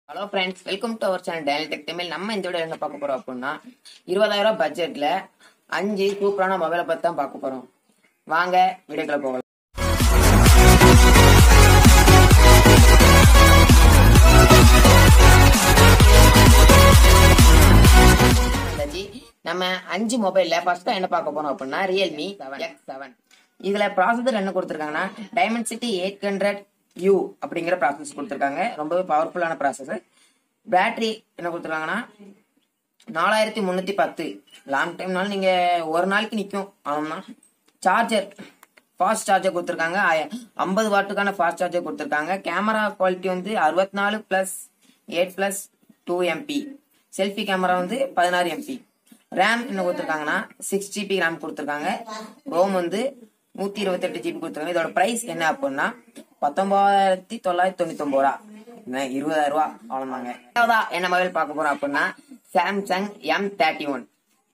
Hello friends welcome to our channel Daniel tech Tamil நம்ம இந்த video என்ன பார்க்க போறோம் அப்படின்னா இருபதாயிரம் ரூபாய் பட்ஜெட்ல அஞ்சு சூப்பரான மொபைலை பத்தி தான் பார்க்க போறோம் வாங்க வீடியோக்குள்ள போகலாம் வந்தாச்சு. நம்ம அஞ்சு மொபைல்ல ஃபர்ஸ்ட் என்ன பார்க்க போறோம் அப்படின்னா ரியல்மி செவன் எக்ஸ் செவன் இதுல ப்ராசஸர் என்ன கொடுத்துருக்காங்கன்னா Dimensity eight hundred U அப்படிங்கிற ப்ராசஸ் கொடுத்துருக்காங்க ரொம்பவே பவர்ஃபுல்லான ப்ராசஸர் பேட்டரி என்ன கொடுத்துருக்காங்கன்னா நாலாயிரத்தி முந்நூற்றி பத்து லாங் டைம்னாலும் நீங்க ஒரு நாளைக்கு நிற்கும் ஆனா சார்ஜர் ஃபாஸ்ட் சார்ஜர் கொடுத்துருக்காங்க ஐம்பது வாட்டுக்கான ஃபாஸ்ட் சார்ஜர் கொடுத்துருக்காங்க கேமரா குவாலிட்டி வந்து அறுபத்தி நாலு plus eight plus two MP selfie camera வந்து பதினாறு எம்பி ரேம் என்ன கொடுத்துருக்காங்கன்னா சிக்ஸ் ஜிபி ரேம் கொடுத்துருக்காங்க ரோம் வந்து நூத்தி இருபத்தெட்டு ஜிபி கொடுத்துருக்காங்க இதோட பிரைஸ் என்ன அப்படின்னா பத்தொன்பதாயிரத்தி தொள்ளாயிரத்தி தொண்ணூத்தி ஒன்பது ரூபா என்ன, இருபதாயிரம் ரூபா அவ்வளவுதாங்க ரெண்டாவதா என்ன மொபைல் பார்க்க போறோம் அப்படின்னா சாம்சங் எம் தேர்ட்டி ஒன்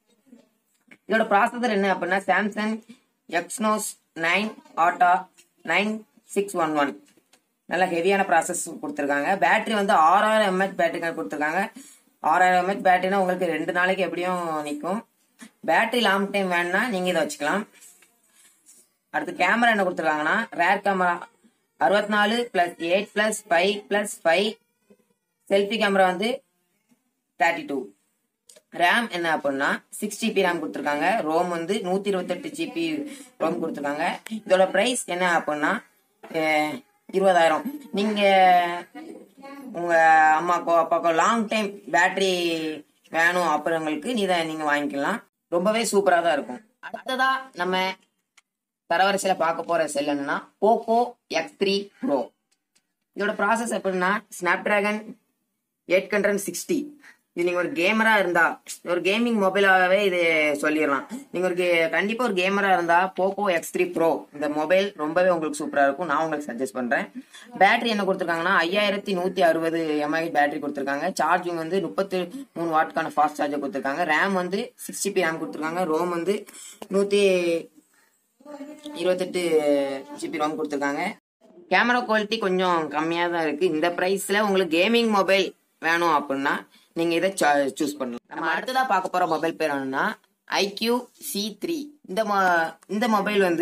இதோட ப்ராசஸர் என்ன அப்படின்னா சாம்சங் எக்ஸ்னோஸ் நைன் ஆட்டா நைன் சிக்ஸ் ஒன் ஒன் நல்ல ஹெவியான ப்ராசஸ் கொடுத்துருக்காங்க பேட்டரி வந்து ஆறாயிரம் எம்ஹெச் பேட்டரி கொடுத்துருக்காங்க ஆறாயிரம் எம்ஹெச் பேட்டரினா உங்களுக்கு ரெண்டு நாளைக்கு எப்படியும் நிற்கும் பேட்டரி லாங் டைம் வேணும்னா நீங்க இதை வச்சுக்கலாம் அடுத்து கேமரா என்ன கொடுத்துருக்காங்கன்னா ரேர் கேமரா அறுபத்தி நாலு plus eight plus five plus five selfie camera வந்து தேர்ட்டி டூ ரேம் என்ன அப்படின்னா சிக்ஸ் ஜிபி ரேம் கொடுத்துருக்காங்க ரோம் வந்து நூத்தி இருபத்தெட்டு ஜிபி ரோம் கொடுத்துருக்காங்க இதோட பிரைஸ் என்ன அப்படின்னா அஹ், இருபதாயிரம் நீங்க உங்க அம்மாக்கோ அப்பாக்கோ லாங் டைம் பேட்டரி வேணும் அப்படிங்களுக்கு நீ தான் நீங்க வாங்கிக்கலாம் ரொம்பவே சூப்பரா தான் இருக்கும் அடுத்ததா நம்ம தரவரிசையில பார்க்க போற செல் என்னன்னா போக்கோ எக்ஸ் த்ரீ ப்ரோ இதோட ப்ராசஸ் எப்படின்னா Snapdragon eight hundred sixty இது நீங்க ஒரு கேமரா இருந்தா ஒரு கேமிங் மொபைலாவே இது சொல்லிடலாம் நீங்க ஒரு கே- கண்டிப்பா ஒரு கேமரா இருந்தா போக்கோ எக்ஸ் த்ரீ ப்ரோ இந்த மொபைல் ரொம்பவே உங்களுக்கு சூப்பரா இருக்கும் நான் உங்களுக்கு சஜஸ்ட் பண்றேன் பேட்டரி என்ன கொடுத்துருக்காங்கன்னா ஐயாயிரத்தி நூத்தி அறுபது எம்ஐ பேட்டரி கொடுத்துருக்காங்க சார்ஜிங் வந்து முப்பத்தி மூணு வாட்க்கான ஃபாஸ்ட் சார்ஜர் கொடுத்துருக்காங்க ரேம் வந்து சிக்ஸ் ஜிபி ரேம் கொடுத்துருக்காங்க ரோம் வந்து நூத்தி இருபத்தெட்டு ஜிபி ரோம் கொடுத்துருக்காங்க கேமரா குவாலிட்டி கொஞ்சம் கம்மியாக தான் இருக்கு இந்த ப்ரைஸ்ல உங்களுக்கு கேமிங் மொபைல் வேணும் அப்படின்னா நீங்க இதை சூஸ் பண்ணலாம் நம்ம அடுத்ததா பார்க்க போற மொபைல் பேர் என்னன்னா ஐக்யூ சி த்ரீ இந்த மொ- இந்த மொபைல் வந்து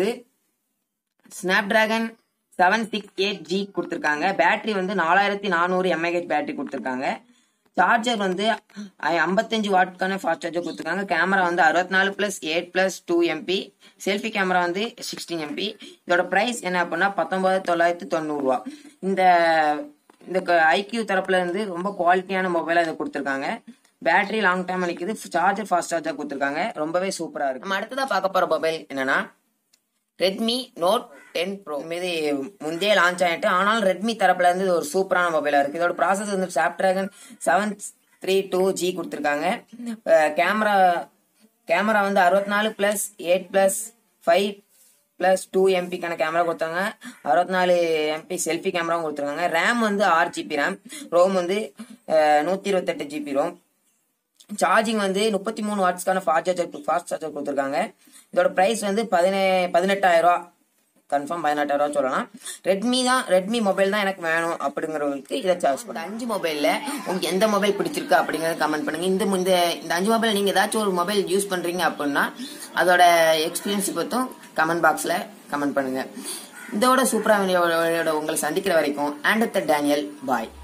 Snapdragon seven six eight G கொடுத்துருக்காங்க பேட்டரி வந்து நாலாயிரத்தி நானூறு எம்ஏஹெச் பேட்டரி கொடுத்துருக்காங்க சார்ஜர் வந்து ஐம்பத்தஞ்சு வாட்க்கான ஃபாஸ்ட் சார்ஜர் கொடுத்துருக்காங்க கேமரா வந்து அறுபத்தி நாலு plus eight plus two MP selfie camera வந்து சிக்ஸ்டீன் எம்பி இதோட பிரைஸ் என்ன அப்படின்னா பத்தொன்பது தொள்ளாயிரத்தி தொண்ணூறுரூவா இந்த இந்த ஐக்யூ தரப்புல இருந்து ரொம்ப குவாலிட்டியான மொபைலா இதை கொடுத்துருக்காங்க பேட்டரி லாங் டைம் அளிக்குது சார்ஜர் ஃபாஸ்ட் சார்ஜர் கொடுத்துருக்காங்க ரொம்பவே சூப்பரா இருக்கு நம்ம அடுத்ததா பார்க்க போற மொபைல் என்னன்னா ரெட்மி நோட் டென் ப்ரோ மீது முந்தைய லான்ச் ஆயிட்டு ஆனாலும் ரெட்மி தரப்புல இருந்து இது ஒரு சூப்பரான மொபைலா இருக்கு இதோட ப்ராசஸ் வந்து Snapdragon seven three two G கொடுத்துருக்காங்க கேமரா கேமரா வந்து அறுபத்தி நாலு plus eight plus five plus two எம்பிக்கான கேமரா கொடுத்தாங்க அறுபத்தி நாலு எம்பி செல்ஃபி கேமராவும் கொடுத்துருக்காங்க ரேம் வந்து ஆறு ஜிபி ரேம் ரோம் வந்து நூற்றி இருபத்தெட்டு ஜிபி ரோம் சார்ஜிங் வந்து முப்பத்தி மூணு வாட்ஸ்க்கான ஃபாஸ்ட் சார்ஜர் ஃபாஸ்ட் சார்ஜர் கொடுத்துருக்காங்க இதோட பிரைஸ் வந்து பதினே பதினெட்டாயிரம் ரூபா கன்ஃபார்ம் பதினெட்டாயிரம் ரூபா சொல்லலாம் ரெட்மி தான் ரெட்மி மொபைல் தான் எனக்கு வேணும் அப்படிங்கிறவங்களுக்கு இதை சார்ஜ் பண்ணுங்க அஞ்சு மொபைல்ல உங்களுக்கு எந்த மொபைல் பிடிச்சிருக்கு அப்படிங்கறத கமெண்ட் பண்ணுங்க இந்த இந்த இந்த அஞ்சு மொபைல் நீங்க ஏதாச்சும் ஒரு மொபைல் யூஸ் பண்றீங்க அப்படின்னா அதோட எக்ஸ்பீரியன்ஸ் பத்தும் கமெண்ட் பாக்ஸ்ல கமெண்ட் பண்ணுங்க இதோட சூப்பரா வீடியோட உங்களை சந்திக்கிற வரைக்கும் ஆண்ட் டேனியல் பாய்